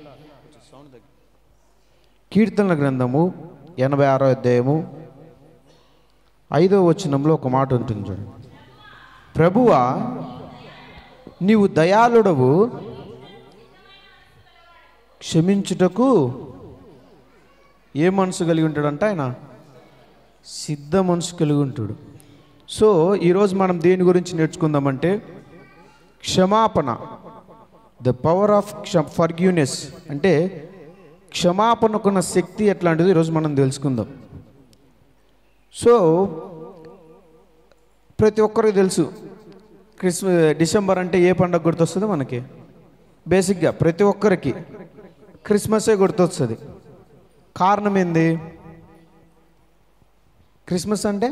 కీర్తనల గ్రంథము ఎనభై ఆరో అధ్యాయము ఐదో వచనంలో ఒక మాట ఉంటుంది చూడండి ప్రభువా నీవు దయాళుడవు క్షమించుటకు ఏ మనసు కలిగి ఉంటాడంట ఆయన సిద్ధ మనసు కలిగి ఉంటాడు సో ఈరోజు మనం దేని గురించి నేర్చుకుందామంటే క్షమాపణ ద పవర్ ఆఫ్ క్ష ఫర్గ్యూనెస్ అంటే క్షమాపణకున్న శక్తి ఎట్లాంటిది ఈరోజు మనం తెలుసుకుందాం సో ప్రతి ఒక్కరికి తెలుసు క్రిస్మ డిసెంబర్ అంటే ఏ పండుగ గుర్తొస్తుంది మనకి బేసిక్గా ప్రతి ఒక్కరికి క్రిస్మసే గుర్తొస్తుంది కారణం ఏంది క్రిస్మస్ అంటే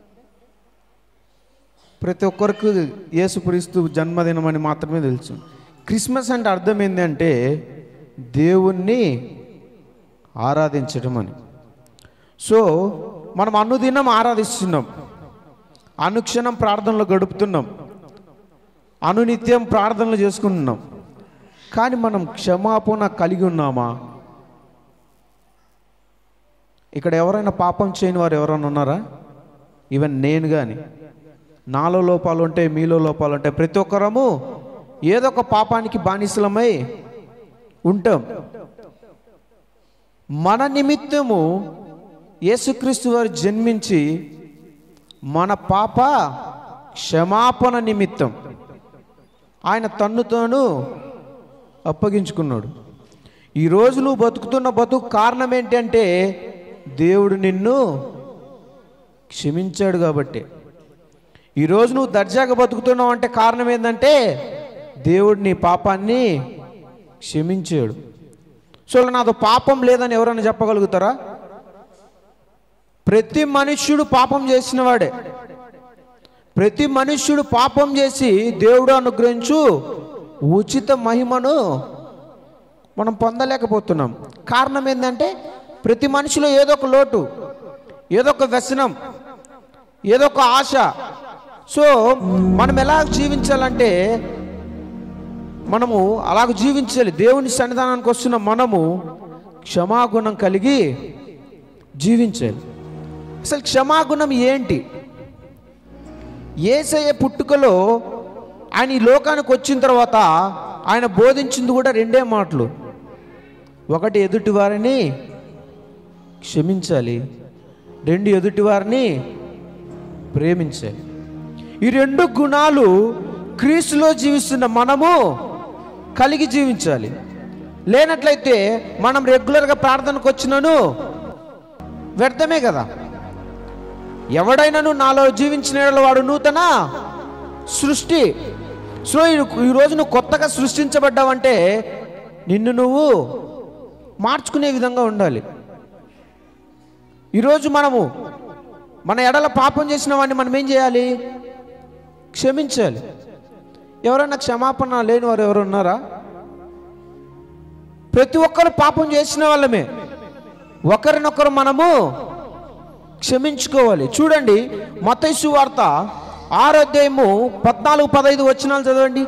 ప్రతి ఒక్కరికి యేసుక్రీస్తు జన్మదినం అని మాత్రమే తెలుసు క్రిస్మస్ అంటే అర్థం ఏంటి అంటే దేవుణ్ణి ఆరాధించడం అని సో మనం అనుదినం ఆరాధిస్తున్నాం అనుక్షణం ప్రార్థనలు గడుపుతున్నాం అనునిత్యం ప్రార్థనలు చేసుకుంటున్నాం కానీ మనం క్షమాపణ కలిగి ఉన్నామా ఇక్కడ ఎవరైనా పాపం చేయని వారు ఎవరైనా ఉన్నారా ఈవెన్ నేను కానీ నాలో లోపాలు ఉంటాయి మీలో లోపాలు ఉంటాయి ప్రతి ఒక్కరము ఏదో ఒక పాపానికి బానిసలమై ఉంటాం మన నిమిత్తము యేసుక్రీస్తు వారు జన్మించి మన పాప క్షమాపణ నిమిత్తం ఆయన తన్ను తాను అప్పగించుకున్నాడు ఈరోజు నువ్వు బతుకుతున్న బతుకు కారణం ఏంటంటే దేవుడు నిన్ను క్షమించాడు కాబట్టి ఈరోజు నువ్వు దర్జాగా బతుకుతున్నావు అంటే కారణం ఏంటంటే దేవుడు నీ పాపాన్ని క్షమించాడు సో నాతో పాపం లేదని ఎవరైనా చెప్పగలుగుతారా ప్రతి మనుష్యుడు పాపం చేసిన వాడే ప్రతి మనుష్యుడు పాపం చేసి దేవుడు అనుగ్రహించు ఉచిత మహిమను మనం పొందలేకపోతున్నాం కారణం ఏంటంటే ప్రతి మనిషిలో ఏదో ఒక లోటు ఏదో ఒక వ్యసనం ఏదో ఒక ఆశ సో మనం ఎలా జీవించాలంటే మనము అలాగ జీవించాలి దేవుని సన్నిధానానికి వస్తున్న మనము క్షమాగుణం కలిగి జీవించాలి అసలు క్షమాగుణం ఏంటి ఏసయ్య పుట్టుకలో ఆయన ఈ లోకానికి వచ్చిన తర్వాత ఆయన బోధించింది కూడా రెండే మాటలు ఒకటి ఎదుటి వారిని క్షమించాలి రెండు ఎదుటి వారిని ప్రేమించాలి ఈ రెండు గుణాలు క్రీస్తులో జీవిస్తున్న మనము కలిగి జీవించాలి లేనట్లయితే మనం రెగ్యులర్గా ప్రార్థనకు వచ్చినను వ్యర్థమే కదా ఎవడైనాను నాలో జీవించిన యెడల వాడు నూతన సృష్టి సో ఈ- ఈరోజు నువ్వు కొత్తగా సృష్టించబడ్డావంటే నిన్ను నువ్వు మార్చుకునే విధంగా ఉండాలి ఈరోజు మనము మన ఎడల పాపం చేసిన వాడిని మనం ఏం చేయాలి క్షమించాలి ఎవరైనా క్షమాపణ లేని వారు ఎవరు ఉన్నారా ప్రతి ఒక్కరు పాపం చేసిన వాళ్ళమే ఒకరినొకరు మనము క్షమించుకోవాలి చూడండి మతైసు వార్త ఆరోగ్యము పద్నాలుగు పదహైదు వచనాలు చదవండి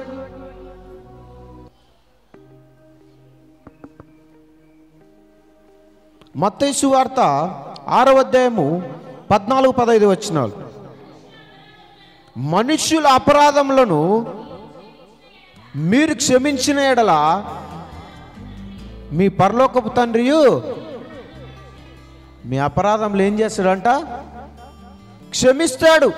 మత్తైసు వార్త ఆరో అధ్యాయము పద్నాలుగు పదహైదు వచనాలు మనుష్యుల అపరాధములను మీరు క్షమించిన ఎడల మీ పరలోకపు తండ్రియు మీ అపరాధములు ఏం చేస్తాడంట క్షమిస్తాడు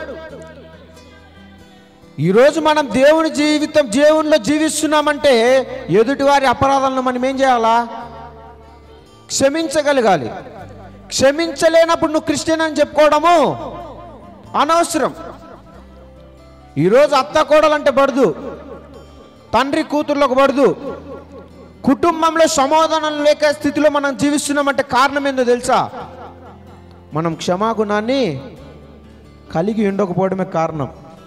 ఈరోజు మనం దేవుని జీవితం దేవునిలో జీవిస్తున్నామంటే ఎదుటివారి అపరాధాలను మనం ఏం చేయాలా క్షమించగలగాలి క్షమించలేనప్పుడు నువ్వు క్రిస్టియన్ అని చెప్పుకోవడము అనవసరం ఈరోజు అత్త కోడలంటే పడదు తండ్రి కూతుర్లకు పడదు కుటుంబంలో సమాధానం లేక స్థితిలో మనం జీవిస్తున్నామంటే కారణం ఏందో తెలుసా మనం క్షమాగుణాన్ని కలిగి ఉండకపోవడమే కారణం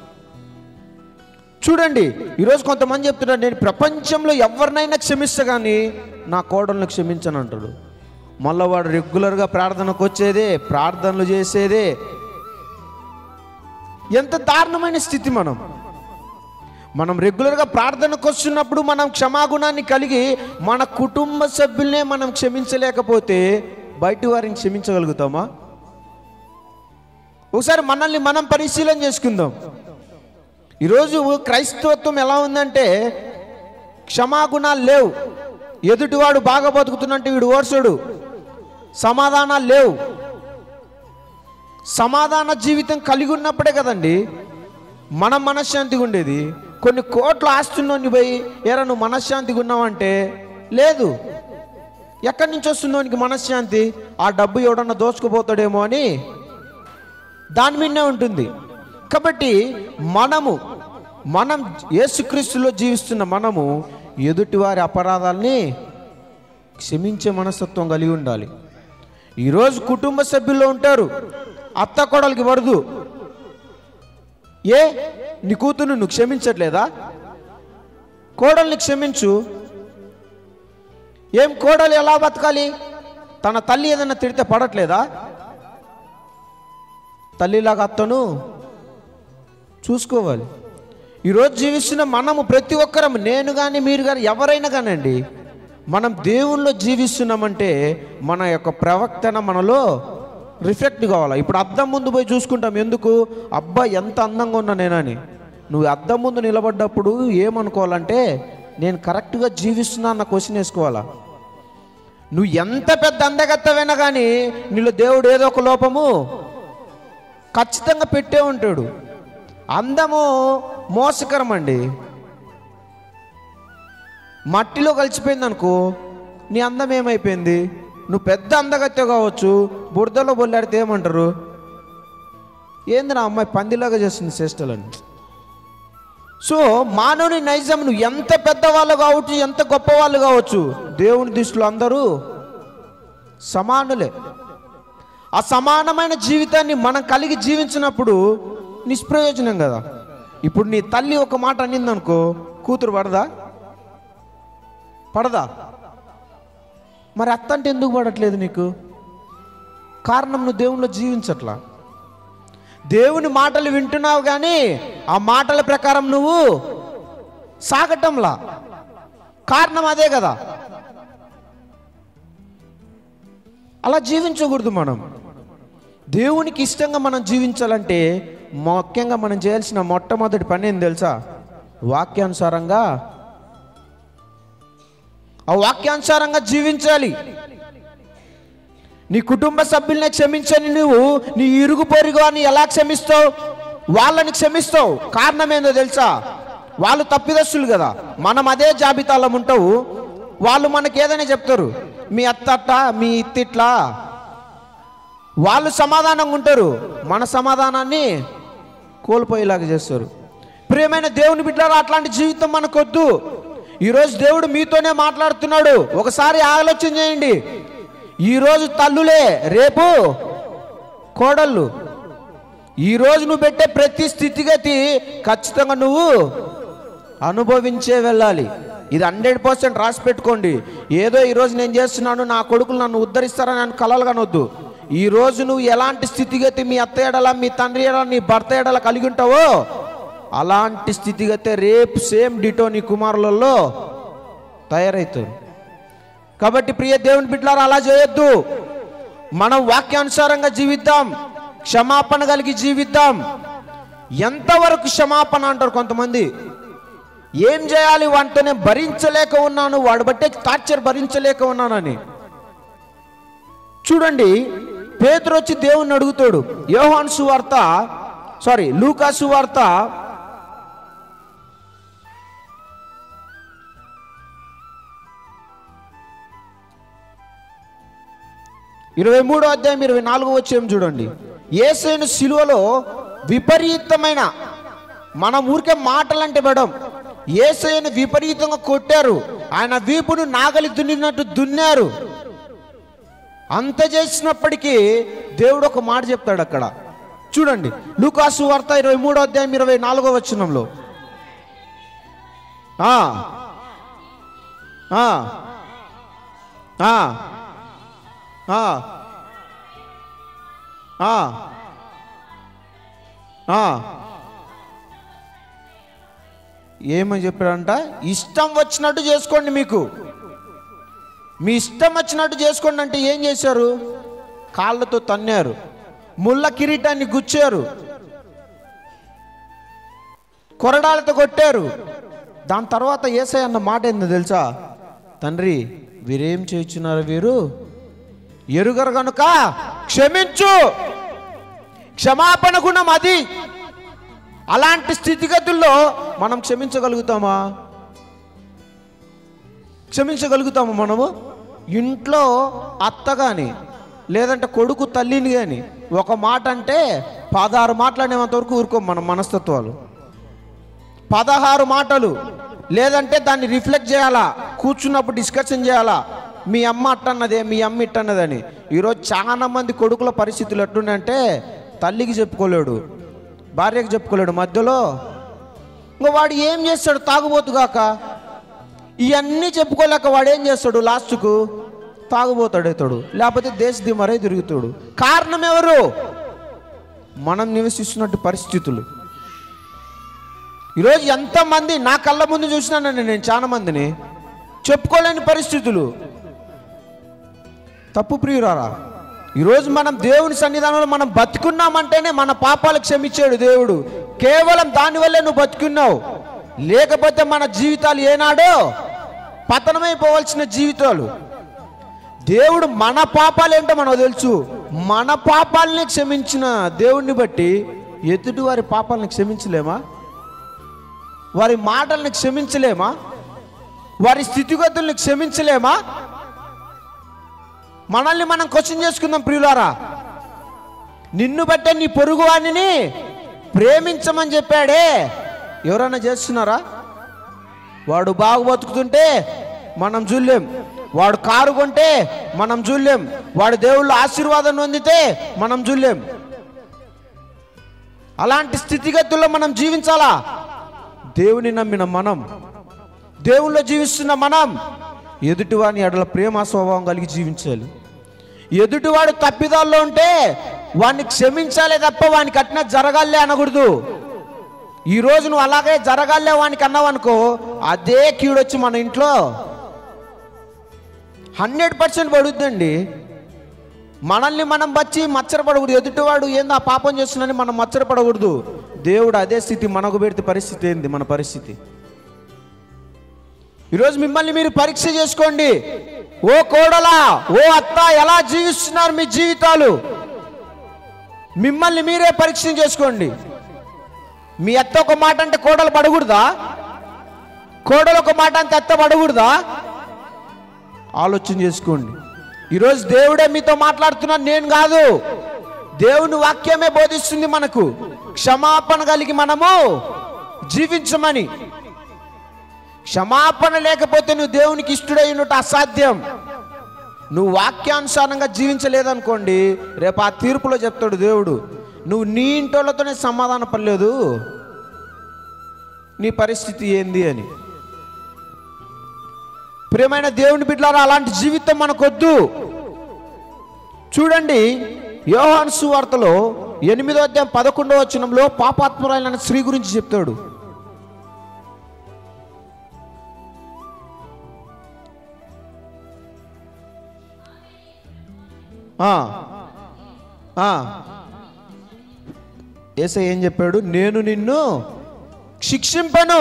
చూడండి ఈరోజు కొంతమంది చెప్తున్నారు నేను ప్రపంచంలో ఎవరినైనా క్షమిస్తా కానీ నా కోడలను క్షమించను అంటాడు మళ్ళీ వాడు రెగ్యులర్గా ప్రార్థనకు వచ్చేదే ప్రార్థనలు చేసేదే ఎంత దారుణమైన స్థితి మనం మనం రెగ్యులర్గా ప్రార్థనకు వస్తున్నప్పుడు మనం క్షమాగుణాన్ని కలిగి మన కుటుంబ సభ్యులనే మనం క్షమించలేకపోతే బయటి వారిని క్షమించగలుగుతామా ఒకసారి మనల్ని మనం పరిశీలన చేసుకుందాం ఈరోజు క్రైస్తవత్వం ఎలా ఉందంటే క్షమాగుణాలు లేవు ఎదుటివాడు బాగా బతుకుతున్నట్టు వీడు ఓర్సడు సమాధానాలు లేవు సమాధాన జీవితం కలిగి ఉన్నప్పుడే కదండి మనం మనశ్శాంతిగా ఉండేది కొన్ని కోట్ల ఆస్తున్నోని పోయి ఏరా నువ్వు మనశ్శాంతిగా ఉన్నావంటే లేదు ఎక్కడి నుంచి వస్తుందో నీకు మనశ్శాంతి ఆ డబ్బు ఎవడన్నా దోచుకుపోతాడేమో అని దాని మీదనే ఉంటుంది కాబట్టి మనము మనం యేసుక్రీస్తులో జీవిస్తున్న మనము ఎదుటివారి అపరాధాల్ని క్షమించే మనస్తత్వం కలిగి ఉండాలి ఈరోజు కుటుంబ సభ్యుల్లో ఉంటారు అత్త కోడలికి వరదు ఏ నీ కూతురు నువ్వు క్షమించట్లేదా కోడల్ని క్షమించు ఏం కోడలు ఎలా బతకాలి తన తల్లి ఏదైనా తిడితే పడట్లేదా తల్లిలాగా అత్తను చూసుకోవాలి ఈరోజు జీవిస్తున్న మనము ప్రతి ఒక్కరం నేను కానీ మీరు కానీ ఎవరైనా కానండి మనం దేవుల్లో జీవిస్తున్నామంటే మన యొక్క ప్రవక్తన మనలో రిఫ్లెక్ట్ కావాలి ఇప్పుడు అద్దం ముందు పోయి చూసుకుంటాం ఎందుకు అబ్బా ఎంత అందంగా ఉన్నా నేనని నువ్వు అద్దం ముందు నిలబడ్డప్పుడు ఏమనుకోవాలంటే నేను కరెక్ట్గా జీవిస్తున్నా అన్న క్వశ్చన్ వేసుకోవాలా నువ్వు ఎంత పెద్ద అందగత్తవైనా కానీ నీలో దేవుడు ఏదో ఒక లోపము ఖచ్చితంగా పెట్టే ఉంటాడు అందము మోసకరం అండి మట్టిలో కలిసిపోయింది అనుకో నీ అందం ఏమైపోయింది నువ్వు పెద్ద అందగత్తె కావచ్చు బురదలో బొల్లాడితే ఏమంటారు ఏంది నా అమ్మాయి పందిలాగా చేస్తుంది చేష్టలని సో మానవుని నైజం నువ్వు ఎంత పెద్ద వాళ్ళు కావచ్చు ఎంత గొప్ప వాళ్ళు కావచ్చు దేవుని దృష్టిలో అందరూ సమానులే ఆ సమానమైన జీవితాన్ని మనం కలిగి జీవించినప్పుడు నిష్ప్రయోజనం కదా ఇప్పుడు నీ తల్లి ఒక మాట అనిందనుకో కూతురు పడదా పడదా మరి అత్త అంటే ఎందుకు పడట్లేదు నీకు కారణం నువ్వు దేవునిలో జీవించట్లా దేవుని మాటలు వింటున్నావు కానీ ఆ మాటల ప్రకారం నువ్వు సాగటంలా కారణం అదే కదా అలా జీవించకూడదు మనం దేవునికి ఇష్టంగా మనం జీవించాలంటే ముఖ్యంగా మనం చేయాల్సిన మొట్టమొదటి పని ఏం తెలుసా వాక్యానుసారంగా ఆ వాక్యానుసారంగా జీవించాలి నీ కుటుంబ సభ్యుల్ని క్షమించని నువ్వు నీ ఇరుగు పొరుగు అని ఎలా క్షమిస్తావు వాళ్ళని క్షమిస్తావు కారణం ఏందో తెలుసా వాళ్ళు తప్పిదస్తులు కదా మనం అదే జాబితాలో ఉంటావు వాళ్ళు మనకి ఏదైనా చెప్తారు మీ అత్తట్ట మీ ఇత్తిట్లా వాళ్ళు సమాధానంగా ఉంటారు మన సమాధానాన్ని కోల్పోయేలాగా చేస్తారు ప్రియమైన దేవుని బిడ్డలారా అట్లాంటి జీవితం మనకొద్దు ఈరోజు దేవుడు మీతోనే మాట్లాడుతున్నాడు ఒకసారి ఆలోచన చేయండి ఈరోజు తల్లులే రేపు కోడళ్ళు ఈరోజు నువ్వు పెట్టే ప్రతి స్థితిగతి ఖచ్చితంగా నువ్వు అనుభవించే వెళ్ళాలి ఇది హండ్రెడ్ పర్సెంట్ రాసి పెట్టుకోండి ఏదో ఈరోజు నేను చేస్తున్నాను నా కొడుకులు నన్ను ఉద్ధరిస్తారని నేను కలలు కనొద్దు ఈరోజు నువ్వు ఎలాంటి స్థితిగతి మీ అత్త ఎడల మీ తండ్రి ఎడల నీ భర్త ఎడల కలిగి ఉంటావో అలాంటి స్థితిగతే రేపు సేమ్ డిటో నీ కుమారులలో తయారవుతారు కాబట్టి ప్రియ దేవుని బిడ్డలారా అలా చేయొద్దు మనం వాక్యానుసారంగా జీవిద్దాం క్షమాపణ కలిగి జీవిద్దాం ఎంతవరకు క్షమాపణ అంటారు కొంతమంది ఏం చేయాలి వాటితో భరించలేక ఉన్నాను వాడు బట్టే టార్చర్ భరించలేక ఉన్నానని చూడండి పేతురు వచ్చి దేవుణ్ణి అడుగుతాడు యోహాన్ సువార్త సారీ లూకా సువార్త ఇరవై మూడో అధ్యాయం ఇరవై నాలుగో వచ్చేం చూడండి ఏసైన శిలువలో విపరీతమైన మన ఊరికే మాటలంటే మేడం ఏసైను విపరీతంగా కొట్టారు ఆయన వీపును నాగలి దున్నినట్టు దున్నారు అంత చేసినప్పటికీ దేవుడు ఒక మాట చెప్తాడు అక్కడ చూడండి లూకాసు వార్త ఇరవై మూడో అధ్యాయం ఇరవై నాలుగో వచనంలో ఆ, ఆ, ఆ, ఆ, ఆ, ఆ. ఏమని చెప్పాడంట ఇష్టం వచ్చినట్టు చేసుకోండి మీకు మీ ఇష్టం వచ్చినట్టు చేసుకోండి అంటే ఏం చేశారు కాళ్ళతో తన్నారు ముళ్ళ కిరీటాన్ని గుచ్చారు కొరడాలతో కొట్టారు దాని తర్వాత ఏసై అన్న మాట ఏందో తెలుసా తండ్రి వీరేం చేయించున్నారు వీరు ఎరుగరు గనుక క్షమించు క్షమాపణ గుణం అది అలాంటి స్థితిగతుల్లో మనం క్షమించగలుగుతామా క్షమించగలుగుతాము మనము ఇంట్లో అత్త కానీ లేదంటే కొడుకు తల్లిని కానీ ఒక మాట అంటే పదహారు మాట్లాడేంత వరకు ఊరుకోం మన మనస్తత్వాలు పదహారు మాటలు లేదంటే దాన్ని రిఫ్లెక్ట్ చేయాలా కూర్చున్నప్పుడు డిస్కషన్ చేయాలా మీ అమ్మ అట్టన్నదే మీ అమ్మ ఇట్టన్నదని ఈరోజు చాలా మంది కొడుకుల పరిస్థితులు ఎట్లున్నాయంటే తల్లికి చెప్పుకోలేడు భార్యకి చెప్పుకోలేడు మధ్యలో ఇంకా వాడు ఏం చేస్తాడు తాగుబోతుగాక ఇవన్నీ చెప్పుకోలేక వాడు ఏం చేస్తాడు లాస్ట్కు తాగుబోతాడు అవుతాడు లేకపోతే దేశ దిమరై తిరుగుతాడు కారణం ఎవరు మనం నివసిస్తున్నట్టు పరిస్థితులు ఈరోజు ఎంతమంది నా కళ్ళ ముందు చూసినానండి నేను చాలా మందిని చెప్పుకోలేని పరిస్థితులు తప్పు ప్రియురారా ఈరోజు మనం దేవుని సన్నిధానంలో మనం బతుకున్నామంటేనే మన పాపాలు క్షమించాడు దేవుడు కేవలం దానివల్లే నువ్వు బతుకున్నావు లేకపోతే మన జీవితాలు ఏనాడో పతనమైపోవాల్సిన జీవితాలు దేవుడు మన పాపాలు ఏంటో మనకు తెలుసు మన పాపాలని క్షమించిన దేవుణ్ణి బట్టి ఎదుటి వారి పాపాలను క్షమించలేమా వారి మాటల్ని క్షమించలేమా వారి స్థితిగతుల్ని క్షమించలేమా మనల్ని మనం క్వశ్చన్ చేసుకుందాం ప్రియులారా నిన్ను బట్టే నీ పొరుగు వాణిని ప్రేమించమని చెప్పాడే ఎవరైనా చేస్తున్నారా వాడు బాగు బతుకుతుంటే మనం చూడలేం వాడు కారు కొంటే మనం చూడలేం వాడు దేవుళ్ళు ఆశీర్వాదం పొందితే మనం చూడలేం అలాంటి స్థితిగతుల్లో మనం జీవించాలా దేవుని నమ్మిన మనం దేవుల్లో జీవిస్తున్న మనం ఎదుటివాని ఎడల ప్రేమ స్వభావం కలిగి జీవించాలి ఎదుటివాడు తప్పిదాల్లో ఉంటే వాడిని క్షమించాలే తప్ప వానికి అట్టినా జరగాలే అనకూడదు ఈ రోజు నువ్వు అలాగే జరగాలే వానికి అన్నావు అనుకో అదే కీడొచ్చి మన ఇంట్లో హండ్రెడ్ పర్సెంట్ పడుద్దండి మనల్ని మనం బచ్చి మచ్చరపడకూడదు ఎదుటివాడు ఏందో ఆ పాపం చేస్తున్నాని మనం మచ్చరపడకూడదు దేవుడు అదే స్థితి మనకు పెడితే పరిస్థితి ఏంది మన పరిస్థితి ఈరోజు మిమ్మల్ని మీరు పరీక్ష చేసుకోండి ఓ కోడలా ఓ అత్త ఎలా జీవిస్తున్నారు మీ జీవితాలు మిమ్మల్ని మీరే పరీక్ష చేసుకోండి మీ అత్త ఒక మాట అంటే కోడలు పడకూడదా కోడలు ఒక మాట అంటే అత్త పడకూడదా ఆలోచన చేసుకోండి ఈరోజు దేవుడే మీతో మాట్లాడుతున్నాను నేను కాదు దేవుని వాక్యమే బోధిస్తుంది మనకు క్షమాపణ కలిగి మనము జీవించమని క్షమాపణ లేకపోతే నువ్వు దేవునికి ఇష్టడై ఉన్నట్టు అసాధ్యం నువ్వు వాక్యానుసారంగా జీవించలేదనుకోండి రేపు ఆ తీర్పులో చెప్తాడు దేవుడు నువ్వు నీ ఇంటోళ్ళతోనే సమాధాన పడలేదు నీ పరిస్థితి ఏంది అని ప్రియమైన దేవుని బిడ్డలారా అలాంటి జీవితం మనకొద్దు చూడండి యోహాను సువార్తలో ఎనిమిదో అధ్యాయం పదకొండవ వచనంలో పాపాత్మురాలైన స్త్రీ గురించి చెప్తాడు ఆ, ఆ. ఏసై ఏం చెప్పాడు నేను నిన్ను శిక్షింపను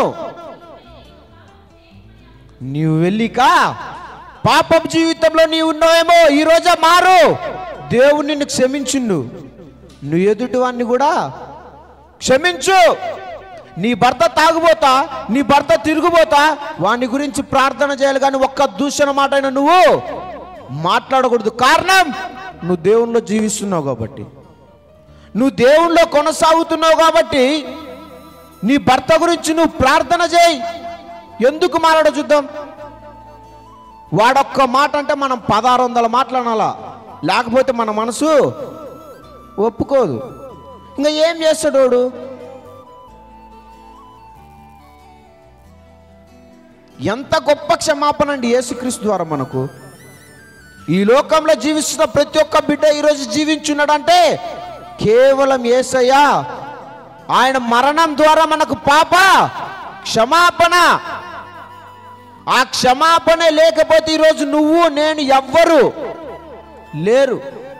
నీవు వెళ్ళిక పాపం జీవితంలో నీవు ఉన్నావేమో ఈ రోజే మారు దేవుడు నిన్ను క్షమించిండు నువ్వు ఎదుటివాన్ని కూడా క్షమించు నీ భర్త తాగుబోతా నీ భర్త తిరుగుబోతా వాని గురించి ప్రార్థన చేయాలి కానీ ఒక్క దూషణ మాట అయినా నువ్వు మాట్లాడకూడదు కారణం నువ్వు దేవునిలో జీవిస్తున్నావు కాబట్టి నువ్వు దేవునిలో కొనసాగుతున్నావు కాబట్టి నీ భర్త గురించి నువ్వు ప్రార్థన చేయి ఎందుకు మాట్లాడ చూద్దాం వాడొక్క మాట అంటే మనం పదహారు వందల మాట్లాడాలా లేకపోతే మన మనసు ఒప్పుకోదు ఇంకా ఏం చేస్తాడు వాడు ఎంత గొప్ప క్షమాపణ అండి యేసుక్రీస్తు ద్వారా మనకు ఈ లోకంలో జీవిస్తున్న ప్రతి ఒక్క బిడ్డ ఈరోజు జీవించున్నాడంటే కేవలం ఏసయ్య ఆయన మరణం ద్వారా మనకు పాప క్షమాపణ ఆ క్షమాపణ లేకపోతే ఈరోజు నువ్వు నేను ఎవ్వరు లేరు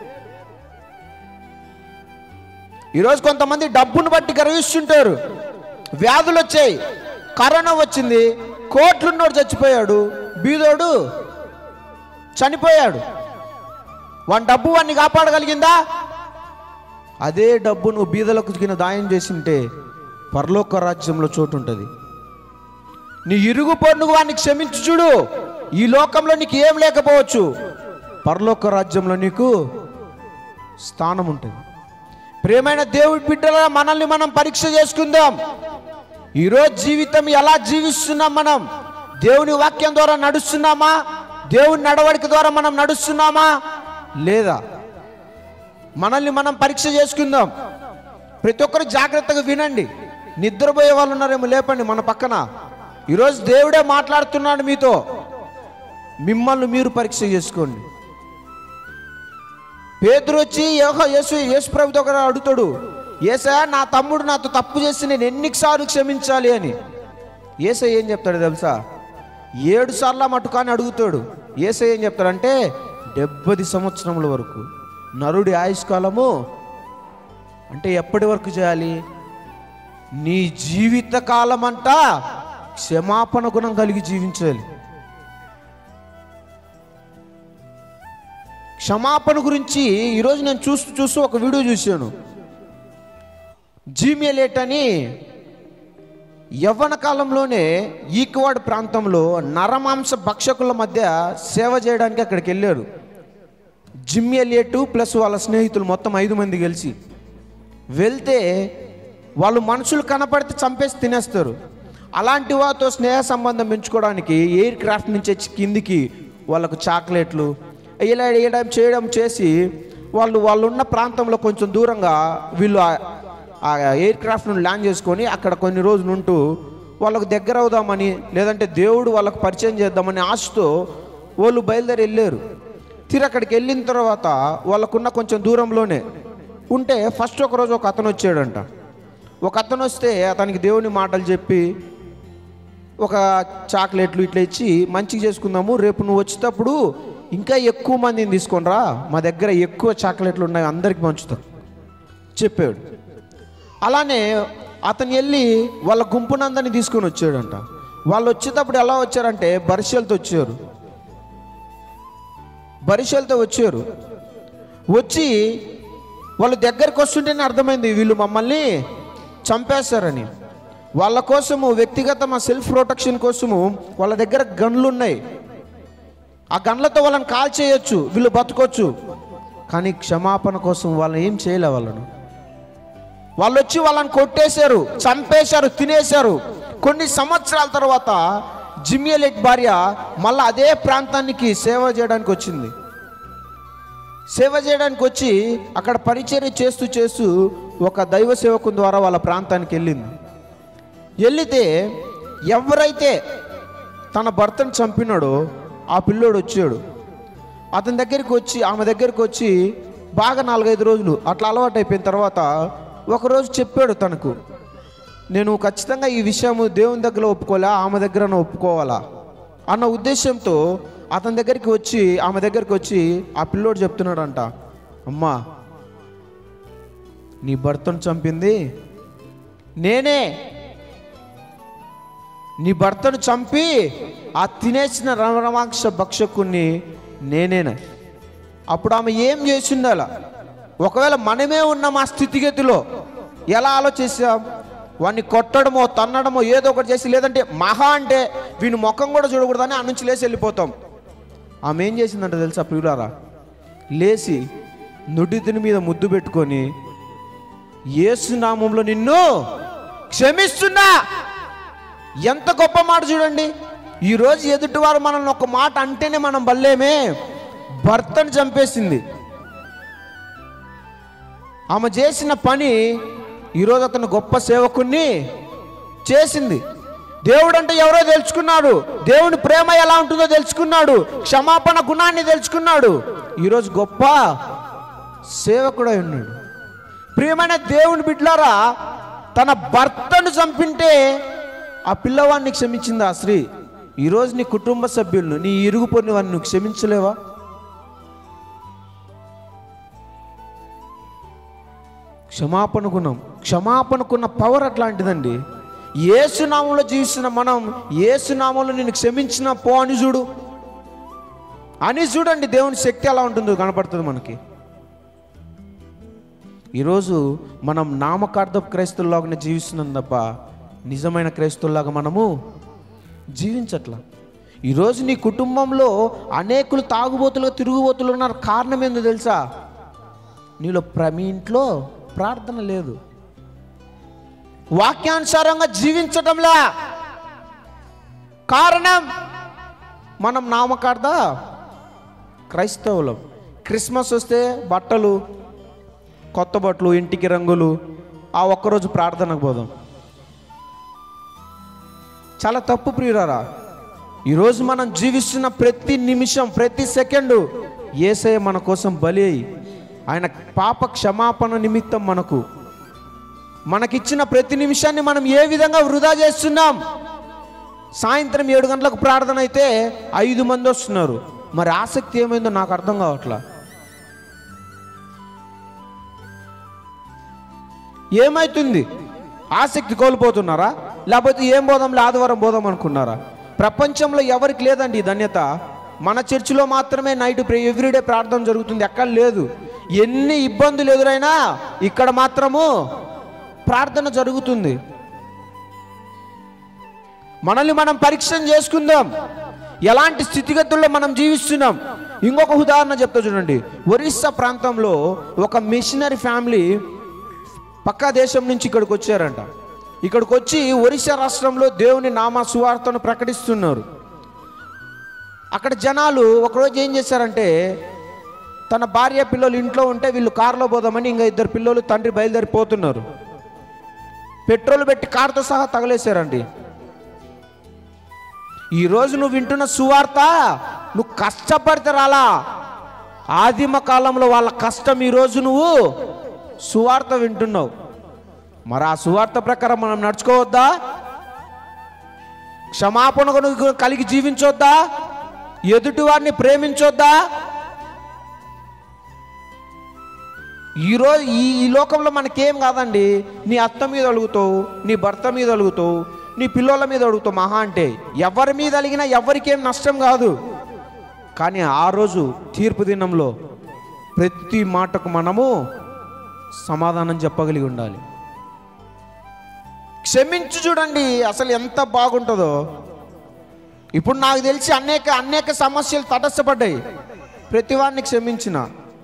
ఈరోజు కొంతమంది డబ్బును బట్టి గర్విస్తుంటారు వ్యాధులు వచ్చాయి కరోనా వచ్చింది కోట్లున్నోడు చచ్చిపోయాడు బీదోడు చనిపోయాడు వాని డబ్బు వాడిని కాపాడగలిగిందా అదే డబ్బు నువ్వు బీదలకు కింద దాయం చేసింటే పరలోక రాజ్యంలో చోటు ఉంటుంది నీ ఇరుగు పొన్నుకు వాడిని క్షమించు చూడు ఈ లోకంలో నీకు ఏం లేకపోవచ్చు పరలోక రాజ్యంలో నీకు స్థానం ఉంటుంది ప్రేమైన దేవుడి బిడ్డల మనల్ని మనం పరీక్ష చేసుకుందాం ఈరోజు జీవితం ఎలా జీవిస్తున్నాం మనం దేవుని వాక్యం ద్వారా నడుస్తున్నామా దేవుని నడవడిక ద్వారా మనం నడుస్తున్నామా లేదా మనల్ని మనం పరీక్ష చేసుకుందాం ప్రతి ఒక్కరు జాగ్రత్తగా వినండి నిద్రపోయే వాళ్ళు ఉన్నారేమో లేపండి మన పక్కన ఈరోజు దేవుడే మాట్లాడుతున్నాడు మీతో మిమ్మల్ని మీరు పరీక్ష చేసుకోండి పేదరు వచ్చి యోహ యేసు యేసు ప్రభు దగ్గర అడుగుతాడు ఏసా నా తమ్ముడు నాతో తప్పు చేసి నేను ఎన్నిసార్లు క్షమించాలి అని ఏసై ఏం చెప్తాడు తెలుసా ఏడు సార్లు మటుకు అని అడుగుతాడు ఏసై ఏం చెప్తాడంటే డెబ్బది సంవత్సరముల వరకు నరుడి ఆయుష్కాలము అంటే ఎప్పటి వరకు చేయాలి నీ జీవిత కాలం అంతా క్షమాపణ గుణం కలిగి జీవించాలి క్షమాపణ గురించి ఈరోజు నేను చూస్తూ చూస్తూ ఒక వీడియో చూశాను జీమియలేట్ అని యవ్వన కాలంలోనే ఈక్వాడ్ ప్రాంతంలో నరమాంస భక్షకుల మధ్య సేవ చేయడానికి అక్కడికి వెళ్ళారు జిమ్ ఎలియట్ ప్లస్ వాళ్ళ స్నేహితులు మొత్తం ఐదు మంది కలిసి వెళ్తే వాళ్ళు మనుషులు కనపడితే చంపేసి తినేస్తారు అలాంటి వారితో స్నేహ సంబంధం పెంచుకోవడానికి ఎయిర్ క్రాఫ్ట్ నుంచి వచ్చి కిందికి వాళ్ళకు చాక్లెట్లు ఇలా వేయడం చేయడం చేసి వాళ్ళు వాళ్ళు ఉన్న ప్రాంతంలో కొంచెం దూరంగా వీళ్ళు ఆ- ఆ ఎయిర్ క్రాఫ్ట్ను ల్యాండ్ చేసుకొని అక్కడ కొన్ని రోజులు ఉంటూ వాళ్ళకు దగ్గర అవుదామని లేదంటే దేవుడు వాళ్ళకు పరిచయం చేద్దామని ఆశతో వాళ్ళు బయలుదేరి వెళ్ళారు తీరు అక్కడికి వెళ్ళిన తర్వాత వాళ్ళకున్న కొంచెం దూరంలోనే ఉంటే ఫస్ట్ ఒక రోజు ఒక అతను వచ్చాడంట ఒక అతను వస్తే అతనికి దేవుని మాటలు చెప్పి ఒక చాక్లెట్లు ఇట్లా ఇచ్చి మంచిగా చేసుకుందాము రేపు నువ్వు వచ్చేటప్పుడు ఇంకా ఎక్కువ మందిని తీసుకొనిరా మా దగ్గర ఎక్కువ చాక్లెట్లు ఉన్నాయి అందరికి పంచుతాం చెప్పాడు అలానే అతను వెళ్ళి వాళ్ళ గుంపునందరిని తీసుకొని వచ్చాడంట వాళ్ళు వచ్చేటప్పుడు ఎలా వచ్చారంటే బరిసెలతో వచ్చారు బరిసెలతో వచ్చారు వచ్చి వాళ్ళు దగ్గరికి వస్తుంటేనే అర్థమైంది వీళ్ళు మమ్మల్ని చంపేస్తారని వాళ్ళ కోసము వ్యక్తిగత మా సెల్ఫ్ ప్రొటెక్షన్ కోసము వాళ్ళ దగ్గర గన్లు ఉన్నాయి ఆ గన్లతో వాళ్ళని కాల్ చేయొచ్చు వీళ్ళు బతకొచ్చు కానీ క్షమాపణ కోసం వాళ్ళని ఏం చేయలే వాళ్ళను వాళ్ళు వచ్చి వాళ్ళని కొట్టేశారు చంపేశారు తినేశారు కొన్ని సంవత్సరాల తర్వాత జిమ్యలెట్ భార్య మళ్ళీ అదే ప్రాంతానికి సేవ చేయడానికి వచ్చింది సేవ చేయడానికి వచ్చి అక్కడ పరిచర్య చేస్తూ చేస్తూ ఒక దైవ సేవకుని ద్వారా వాళ్ళ ప్రాంతానికి వెళ్ళింది వెళితే ఎవరైతే తన భర్తను చంపినాడో ఆ పిల్లోడు వచ్చాడు అతని దగ్గరికి వచ్చి ఆమె దగ్గరికి వచ్చి బాగా నాలుగైదు రోజులు అట్లా అలవాటు అయిపోయిన తర్వాత ఒకరోజు చెప్పాడు తనకు నేను ఖచ్చితంగా ఈ విషయము దేవుని దగ్గర ఒప్పుకోవాలా ఆమె దగ్గర ఒప్పుకోవాలా అన్న ఉద్దేశంతో అతని దగ్గరికి వచ్చి ఆమె దగ్గరికి వచ్చి ఆ పిల్లోడు చెప్తున్నాడంట అమ్మా నీ భర్తను చంపింది నేనే నీ భర్తను చంపి ఆ తినేసిన రణమాంస భక్షకుణ్ణి నేనేనా అప్పుడు ఆమె ఏం చేసింది అలా ఒకవేళ మనమే ఉన్నాం ఆ స్థితిగతిలో ఎలా ఆలోచిస్తాం వాడిని కొట్టడమో తన్నడమో ఏదో ఒకటి చేసి లేదంటే మహా అంటే వీని ముఖం కూడా చూడకూడదని ఆ నుంచి లేచి వెళ్ళిపోతాం ఆమె ఏం చేసిందంట తెలుసా ప్రియులారా లేచి నుడితిని మీద ముద్దు పెట్టుకొని యేసు నామంలో నిన్ను క్షమిస్తున్నా ఎంత గొప్ప మాట చూడండి ఈరోజు ఎదుటివారు మనల్ని ఒక మాట అంటేనే మనం బల్లేమే భర్తను చంపేసింది ఆమె చేసిన పని ఈరోజు అతను గొప్ప సేవకుణ్ణి చేసింది దేవుడు అంటే ఎవరో తెలుసుకున్నాడు దేవుని ప్రేమ ఎలా ఉంటుందో తెలుసుకున్నాడు క్షమాపణ గుణాన్ని తెలుసుకున్నాడు ఈరోజు గొప్ప సేవకుడై ఉన్నాడు ప్రియమైన దేవుని బిడ్డలారా తన భర్తను చంపింటే ఆ పిల్లవాడిని క్షమించింది ఆ స్త్రీ ఈరోజు నీ కుటుంబ సభ్యులను నీ ఇరుగు పొరిని వారిని నువ్వు క్షమించలేవా క్షమాపణ గుణం క్షమాపణకున్న పవర్ అట్లాంటిదండి ఏసునామంలో జీవిస్తున్న మనం ఏసునామంలో నేను క్షమించిన పో అని చూడు అని చూడండి దేవుని శక్తి ఎలా ఉంటుందో కనపడుతుంది మనకి ఈరోజు మనం నామకార్థ క్రైస్తవులాగానే జీవిస్తున్నాం తప్ప నిజమైన క్రైస్తవులాగా మనము జీవించట్లా ఈరోజు నీ కుటుంబంలో అనేకులు తాగుబోతులుగా తిరుగుబోతులు ఉన్నారు కారణం ఏందో తెలుసా నీలో ప్ర మీ ఇంట్లో ప్రార్థన లేదు వాక్యానుసారంగా జీవించటంలా కారణం మనం నామకార్థ క్రైస్తవులం క్రిస్మస్ వస్తే బట్టలు కొత్త బట్టలు ఇంటికి రంగులు ఆ ఒక్కరోజు ప్రార్థనకు పోదాం చాలా తప్పు ప్రియురారా ఈరోజు మనం జీవిస్తున్న ప్రతి నిమిషం ప్రతి సెకండు ఏసయ్య మన కోసం బలి అయి ఆయన పాప క్షమాపణ నిమిత్తం మనకు మనకిచ్చిన ప్రతి నిమిషాన్ని మనం ఏ విధంగా వృధా చేస్తున్నాం సాయంత్రం ఏడు గంటలకు ప్రార్థన అయితే ఐదు మంది వస్తున్నారు మరి ఆసక్తి ఏమైందో నాకు అర్థం కావట్లా ఏమైతుంది ఆసక్తి కోల్పోతున్నారా లేకపోతే ఏం బోధంలో ఆదివారం బోధం అనుకున్నారా ప్రపంచంలో ఎవరికి లేదండి ఈ ధన్యత మన చర్చిలో మాత్రమే నైట్ ఎవ్రీడే ప్రార్థన జరుగుతుంది ఎక్కడ లేదు ఎన్ని ఇబ్బందులు ఎదురైనా ఇక్కడ మాత్రము ప్రార్థన జరుగుతుంది మనల్ని మనం పరీక్ష చేసుకుందాం ఎలాంటి స్థితిగతుల్లో మనం జీవిస్తున్నాం ఇంకొక ఉదాహరణ చెప్తా చూడండి ఒరిస్సా ప్రాంతంలో ఒక మిషనరీ ఫ్యామిలీ పక్కా దేశం నుంచి ఇక్కడికి వచ్చారంట ఇక్కడికి వచ్చి ఒరిస్సా రాష్ట్రంలో దేవుని నామ సువార్తను ప్రకటిస్తున్నారు అక్కడ జనాలు ఒకరోజు ఏం చేశారంటే తన భార్య పిల్లలు ఇంట్లో ఉంటే వీళ్ళు కారులో పోదామని ఇంకా ఇద్దరు పిల్లలు తండ్రి బయలుదేరిపోతున్నారు పెట్రోల్ పెట్టి కారుతో సహా తగలేశారండి ఈరోజు నువ్వు వింటున్న సువార్త నువ్వు కష్టపడితే రాలా ఆదిమ కాలంలో వాళ్ళ కష్టం ఈరోజు నువ్వు సువార్త వింటున్నావు మరి ఆ సువార్త ప్రకారం మనం నడుచుకోవద్దా క్షమాపణ కొనుగోలు కలిగి జీవించొద్దా ఎదుటి వారిని ప్రేమించొద్దా ఈరోజు ఈ ఈ లోకంలో మనకేం కాదండి నీ అత్త మీద అడుగుతావు నీ భర్త మీద అడుగుతావు నీ పిల్లల మీద అడుగుతావు మహా అంటే ఎవరి మీద అలిగినా ఎవరికేం నష్టం కాదు కానీ ఆ రోజు తీర్పు దినంలో ప్రతి మాటకు మనము సమాధానం చెప్పగలిగి ఉండాలి క్షమించు చూడండి అసలు ఎంత బాగుంటుందో ఇప్పుడు నాకు తెలిసి అనేక అనేక సమస్యలు తటస్థపడ్డాయి ప్రతి వాడిని క్షమించిన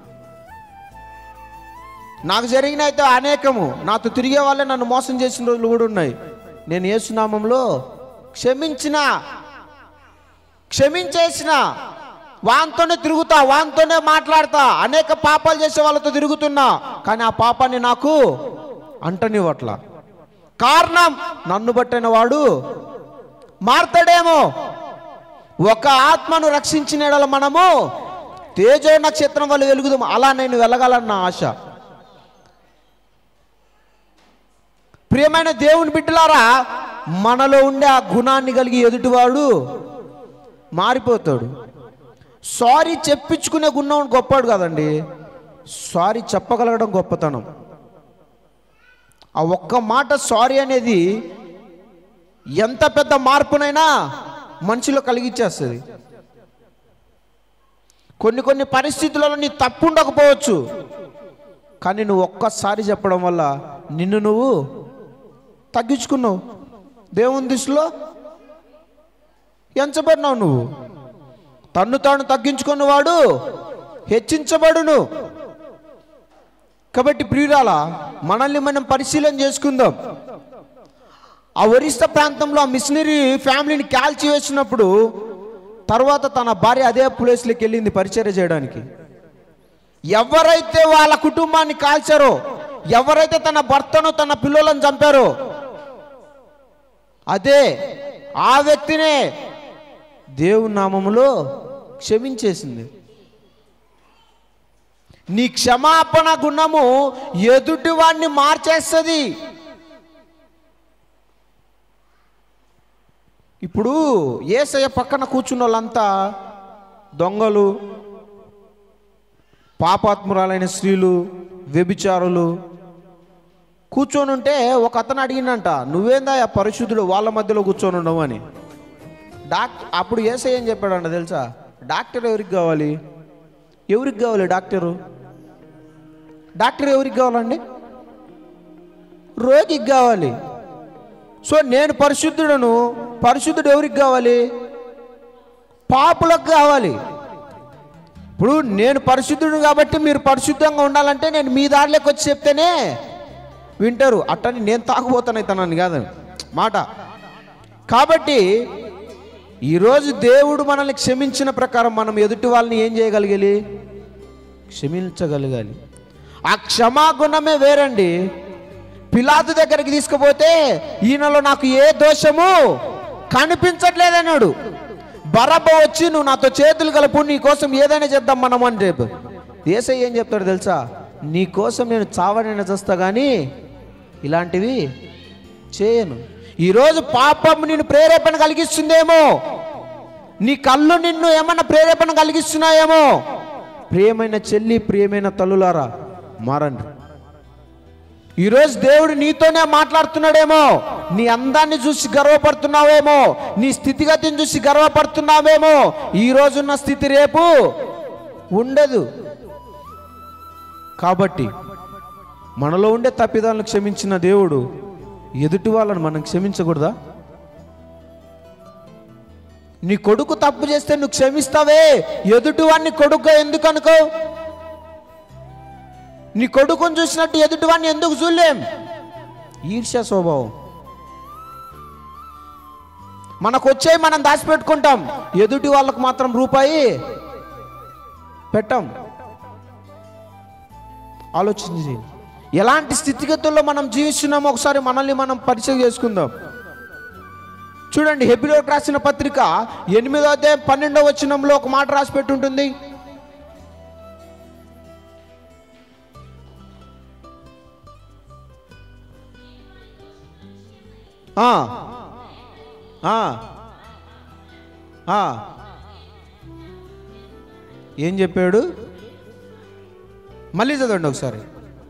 నాకు జరిగిన అయితే అనేకము నాతో తిరిగే వాళ్ళే నన్ను మోసం చేసిన రోజులు కూడా ఉన్నాయి నేను ఏసునామంలో క్షమించిన క్షమించేసిన వాంతోనే తిరుగుతా వాంతోనే మాట్లాడతా అనేక పాపాలు చేసే వాళ్ళతో తిరుగుతున్నా కానీ ఆ పాపాన్ని నాకు అంటనివ్వట్లా కారణం నన్ను బట్టిన వాడు మారతాడేమో ఒక ఆత్మను రక్షించిన యెడల మనము తేజో నక్షత్రం వల్ల వెలుగుదాం అలా నేను వెళ్ళగలన్న ఆశ ప్రియమైన దేవుని బిడ్డలారా మనలో ఉండే ఆ గుణాన్ని కలిగి ఎదుటివాడు మారిపోతాడు సారీ చెప్పించుకునే గుణం గొప్పవాడు కదండి సారీ చెప్పగలగడం గొప్పతనం ఆ ఒక్క మాట సారీ అనేది ఎంత పెద్ద మార్పునైనా మనిషిలో కలిగించేస్తుంది కొన్ని కొన్ని పరిస్థితులలో నీ తప్పు ఉండకపోవచ్చు కానీ నువ్వు ఒక్కసారి చెప్పడం వల్ల నిన్ను నువ్వు తగ్గించుకున్నావు దేవుని దృష్టిలో ఎంచబడినావు నువ్వు తన్ను తాను తగ్గించుకున్నవాడు హెచ్చించబడును కాబట్టి ప్రియురాల మనల్ని మనం పరిశీలన చేసుకుందాం ఆ ఒరిస్సా ప్రాంతంలో ఆ మిషనరీ ఫ్యామిలీని కాల్చి వేసినప్పుడు తర్వాత తన భార్య అదే ప్లేస్లోకి వెళ్ళింది పరిచర్య చేయడానికి ఎవరైతే వాళ్ళ కుటుంబాన్ని కాల్చారో ఎవరైతే తన భర్తను తన పిల్లలను చంపారో అదే ఆ వ్యక్తినే దేవుని నామములో క్షమించేసింది నీ క్షమాపణ గుణము ఎదుటి వాడిని మార్చేస్తుంది ఇప్పుడు ఏసయ్య పక్కన కూర్చున్న వాళ్ళంతా దొంగలు పాపాత్మురాలైన స్త్రీలు వ్యభిచారులు కూర్చొని ఉంటే ఒక అతను అడిగిందంట నువ్వేందా ఆ పరిశుద్ధుడు వాళ్ళ మధ్యలో కూర్చొని ఉండవు అని డాక్టర్ అప్పుడు ఏసై ఏం చెప్పాడంట తెలుసా డాక్టర్ ఎవరికి కావాలి ఎవరికి కావాలి డాక్టరు డాక్టర్ ఎవరికి కావాలండి రోగికి కావాలి సో నేను పరిశుద్ధుడను పరిశుద్ధుడు ఎవరికి కావాలి పాపులకు కావాలి ఇప్పుడు నేను పరిశుద్ధుడు కాబట్టి మీరు పరిశుద్ధంగా ఉండాలంటే నేను మీ దారిలోకి వచ్చి చెప్తేనే వింటారు అట్టని నేను తాగుపోతానైతానని కాదు మాట కాబట్టి ఈరోజు దేవుడు మనల్ని క్షమించిన ప్రకారం మనం ఎదుటి వాళ్ళని ఏం చేయగలిగాలి క్షమించగలగాలి ఆ క్షమాగుణమే వేరండి పిలాతు దగ్గరికి తీసుకుపోతే ఈయనలో నాకు ఏ దోషము కనిపించట్లేదన్నాడు బరబ్బ వచ్చి నువ్వు నాతో చేతులు కలుపు నీ కోసం ఏదైనా చేద్దాం మనం అని రేపు ఏసై ఏం చెప్తాడు తెలుసా నీ కోసం నేను చావనైనా చేస్తా కానీ ఇలాంటివి చేయను ఈరోజు పాపం నిన్ను ప్రేరేపణ కలిగిస్తుందేమో నీ కళ్ళు నిన్ను ఏమన్నా ప్రేరేపణ కలిగిస్తున్నాయేమో ప్రియమైన చెల్లి ప్రియమైన తల్లులారా మారండి ఈరోజు దేవుడు నీతోనే మాట్లాడుతున్నాడేమో నీ అందాన్ని చూసి గర్వపడుతున్నావేమో నీ స్థితిగతిని చూసి గర్వపడుతున్నావేమో ఈ రోజున్న స్థితి రేపు ఉండదు కాబట్టి మనలో ఉండే తప్పిదాలను క్షమించిన దేవుడు ఎదుటి వాళ్ళని మనం క్షమించకూడదా నీ కొడుకు తప్పు చేస్తే నువ్వు క్షమిస్తావే ఎదుటి వాడిని కొడుకు ఎందుకు అనుకో నీ కొడుకుని చూసినట్టు ఎదుటి వాడిని ఎందుకు చూడలేం ఈర్ష్య స్వభావం మనకు వచ్చే మనం దాచిపెట్టుకుంటాం ఎదుటి వాళ్ళకు మాత్రం రూపాయి పెట్టాం ఆలోచించి ఎలాంటి స్థితిగతుల్లో మనం జీవిస్తున్నామో ఒకసారి మనల్ని మనం పరిచయం చేసుకుందాం చూడండి హెబిలోకి రాసిన పత్రిక ఎనిమిదో అధ్యాయం పన్నెండో వచనంలో ఒక మాట రాసి పెట్టి ఉంటుంది ఆ, ఆ, ఆ. ఏం చెప్పాడు మళ్ళీ చదవండి ఒకసారి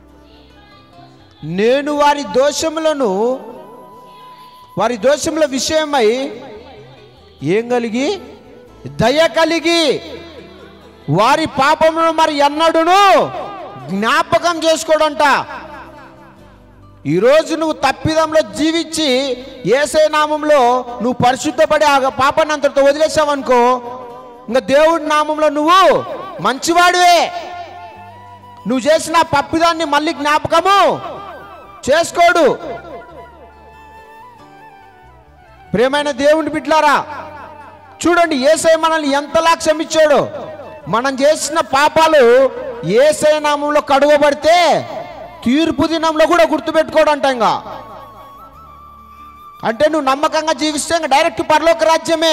నేను వారి దోషములను వారి దోషముల విషయమై ఏం కలిగి దయ కలిగి వారి పాపమును మరి ఎన్నడును జ్ఞాపకం చేసుకోడంట ఈరోజు నువ్వు తప్పిదంలో జీవించి ఏసే నామంలో నువ్వు పరిశుద్ధపడి ఆ పాపాన్ని అంతటితో వదిలేసావనుకో ఇంకా దేవుడి నామంలో నువ్వు మంచివాడివే నువ్వు చేసిన ఆ పప్పిదాన్ని మళ్ళీ జ్ఞాపకము చేసుకోడు ప్రేమైన దేవుని బిడ్లారా చూడండి ఏసై మనల్ని ఎంతలా క్షమించాడు మనం చేసిన పాపాలు ఏసై నామంలో కడుగబడితే తీర్పు దినంలో కూడా గుర్తుపెట్టుకోడంట ఇంకా అంటే నువ్వు నమ్మకంగా జీవిస్తే ఇంకా డైరెక్ట్ పరలోక రాజ్యమే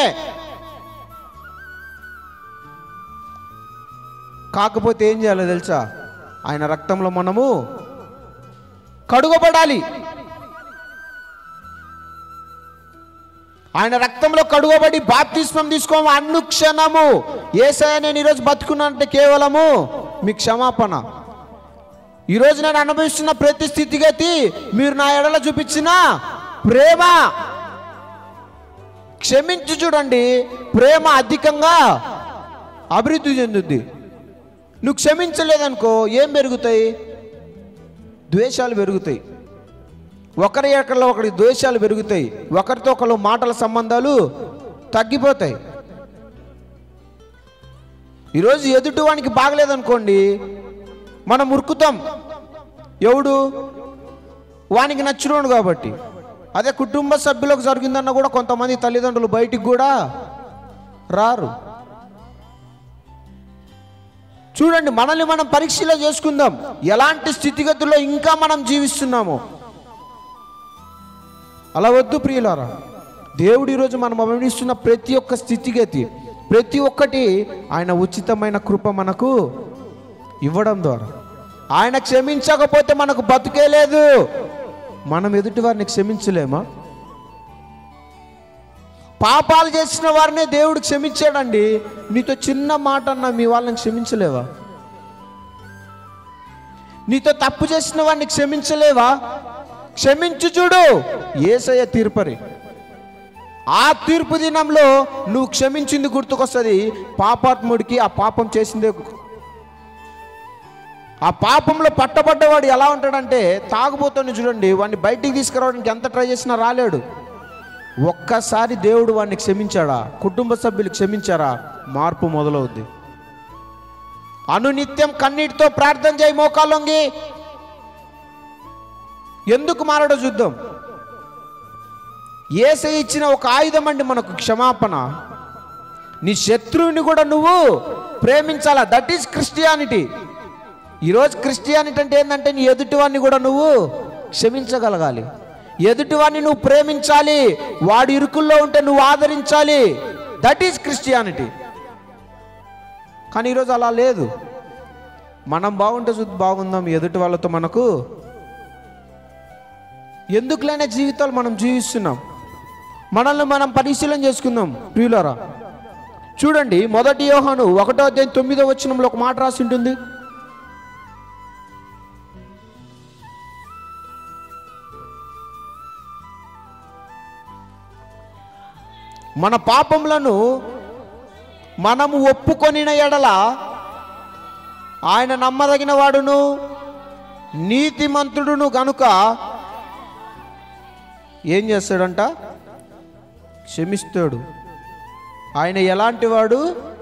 కాకపోతే ఏం చేయాలో తెలుసా ఆయన రక్తంలో మనము కడుగబడాలి ఆయన రక్తంలో కడుగబడి బాప్తిస్మం తీసుకో అనుక్షణము ఏసయ నేను ఈరోజు బతుకున్నానంటే కేవలము మీ క్షమాపణ ఈరోజు నేను అనుభవిస్తున్న ప్రతి స్థితిగతి మీరు నా ఎడల చూపించిన ప్రేమ క్షమించి చూడండి ప్రేమ అధికంగా అభివృద్ధి చెందుద్ది నువ్వు క్షమించలేదనుకో ఏం పెరుగుతాయి ద్వేషాలు పెరుగుతాయి ఒకరి ఎక్కడలో ఒకరి ద్వేషాలు పెరుగుతాయి ఒకరితో ఒకరు మాటల సంబంధాలు తగ్గిపోతాయి ఈరోజు ఎదుటివానికి బాగలేదనుకోండి మనం ఉరుకుతాం ఎవడు వానికి నచ్చినోడు కాబట్టి అదే కుటుంబ సభ్యులకు జరిగిందన్న కూడా కొంతమంది తల్లిదండ్రులు బయటికి కూడా రారు చూడండి మనల్ని మనం పరీక్షలో చేసుకుందాం ఎలాంటి స్థితిగతుల్లో ఇంకా మనం జీవిస్తున్నాము అలా వద్దు ప్రియులారా దేవుడు ఈరోజు మనం గమనిస్తున్న ప్రతి ఒక్క స్థితిగతి ప్రతి ఒక్కటి ఆయన ఉచితమైన కృప మనకు ఇవ్వడం ద్వారా ఆయన క్షమించకపోతే మనకు బతుకే లేదు మనం ఎదుటి వారిని క్షమించలేమా పాపాలు చేసిన వారినే దేవుడు క్షమించాడండి నీతో చిన్న మాట అన్నా మీ వాళ్ళని క్షమించలేవా నీతో తప్పు చేసిన వాడిని క్షమించలేవా క్షమించు చూడు ఏసయ్య తీర్పరి ఆ తీర్పు దినంలో నువ్వు క్షమించింది గుర్తుకొస్తుంది పాపాత్ముడికి ఆ పాపం చేసిందే గు- ఆ పాపంలో పట్టబడ్డవాడు ఎలా ఉంటాడంటే తాగుబోతుని చూడండి వాడిని బయటికి తీసుకురావడానికి ఎంత ట్రై చేసినా రాలేడు ఒక్కసారి దేవుడు వాడిని క్షమించాడా కుటుంబ సభ్యులు క్షమించారా మార్పు మొదలవుద్ది అనునిత్యం కన్నీటితో ప్రార్థన చేయి మోకాళ్ళొంగి ఎందుకు మారడో చూద్దాం ఏసై ఇచ్చిన ఒక ఆయుధం అండి మనకు క్షమాపణ నీ శత్రువుని కూడా నువ్వు ప్రేమించాలా దట్ ఈస్ క్రిస్టియానిటీ ఈరోజు క్రిస్టియానిటీ అంటే ఏంటంటే నీ ఎదుటివాడిని కూడా నువ్వు క్షమించగలగాలి ఎదుటివాడిని నువ్వు ప్రేమించాలి వాడి ఇరుకుల్లో ఉంటే నువ్వు ఆదరించాలి దట్ ఈస్ క్రిస్టియానిటీ కానీ ఈరోజు అలా లేదు మనం బాగుంటే చూద్దు బాగుందాం ఎదుటి వాళ్ళతో మనకు ఎందుకులేనే జీవితాలు మనం జీవిస్తున్నాం మనల్ని మనం పరిశీలన చేసుకుందాం ప్రియులరా చూడండి మొదటి యోహాను ఒకటో అధ్యాయం తొమ్మిదో వచనంలో ఒక మాట రాసి ఉంటుంది మన పాపములను మనము ఒప్పుకొనిన ఎడల ఆయన నమ్మదగిన వాడును నీతిమంతుడును గనుక ఏం చేస్తాడంట క్షమిస్తాడు ఆయన ఎలాంటి వాడు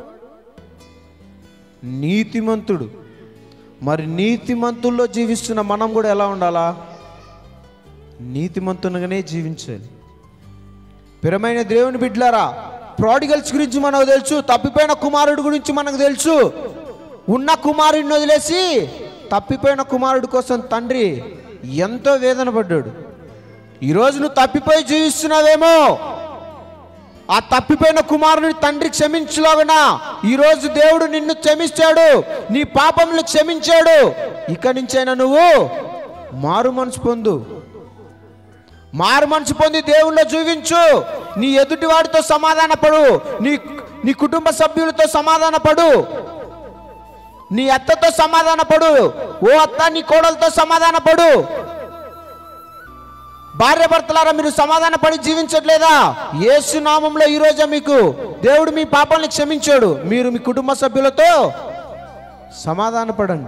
నీతిమంతుడు మరి నీతిమంతుల్లో జీవిస్తున్న మనం కూడా ఎలా ఉండాలా నీతిమంతునిగానే జీవించాలి పిరమైన దేవుని బిడ్లారా ప్రాడిగల్స్ గురించి మనకు తెలుసు తప్పిపోయిన కుమారుడు గురించి మనకు తెలుసు ఉన్న కుమారుడిని వదిలేసి తప్పిపోయిన కుమారుడి కోసం తండ్రి ఎంతో వేదన పడ్డాడు ఈరోజు నువ్వు తప్పిపోయి జీవిస్తున్నావేమో ఆ తప్పిపోయిన కుమారుని తండ్రి క్షమించలాగునా ఈరోజు దేవుడు నిన్ను క్షమించాడు నీ పాపములు క్షమించాడు ఇక్కడి నుంచైనా నువ్వు మారు మనసు పొందు మారు మనసు పొంది దేవుళ్ళో జీవించు నీ ఎదుటి వాడితో సమాధానపడు నీ నీ కుటుంబ సభ్యులతో సమాధానపడు నీ అత్తతో సమాధానపడు ఓ అత్త నీ కోడలతో సమాధానపడు భార్య భర్తలారా మీరు సమాధాన పడి జీవించట్లేదా యేసు నామంలో ఈ రోజే మీకు దేవుడు మీ పాపాలను క్షమించాడు మీరు మీ కుటుంబ సభ్యులతో సమాధాన పడండి